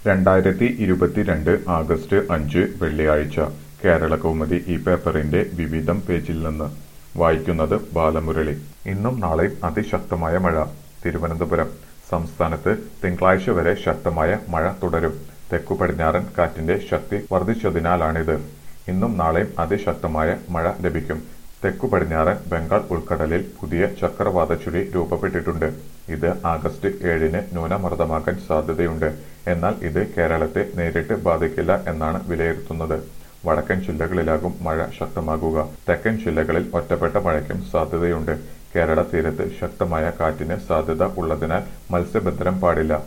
രണ്ടായിരത്തി ഇരുപത്തിരണ്ട് ആഗസ്റ്റ് അഞ്ച് വെള്ളിയാഴ്ച കേരള കൗമുദി ഈ പേപ്പറിന്റെ വിവിധം പേജിൽ നിന്ന് വായിക്കുന്നത് ബാലമുരളി ഇന്നും നാളെയും അതിശക്തമായ മഴ തിരുവനന്തപുരം സംസ്ഥാനത്ത് തിങ്കളാഴ്ച വരെ ശക്തമായ മഴ തുടരും തെക്കു പടിഞ്ഞാറൻ കാറ്റിന്റെ ശക്തി വർദ്ധിച്ചതിനാലാണിത് ഇന്നും നാളെയും അതിശക്തമായ മഴ ലഭിക്കും തെക്കു പടിഞ്ഞാറൻ ബംഗാൾ ഉൾക്കടലിൽ പുതിയ ചക്രവാത ചുഴി രൂപപ്പെട്ടിട്ടുണ്ട് ഇത് ആഗസ്റ്റ് ഏഴിന് ന്യൂനമർദ്ദമാകാൻ സാധ്യതയുണ്ട് എന്നാൽ ഇത് കേരളത്തെ നേരിട്ട് ബാധിക്കില്ല എന്നാണ് വിലയിരുത്തുന്നത് വടക്കൻ ജില്ലകളിലാകും മഴ ശക്തമാകുക തെക്കൻ ജില്ലകളിൽ ഒറ്റപ്പെട്ട മഴയ്ക്കും സാധ്യതയുണ്ട് കേരള തീരത്ത് ശക്തമായ കാറ്റിന് സാധ്യത ഉള്ളതിനാൽ മത്സ്യബന്ധനം പാടില്ല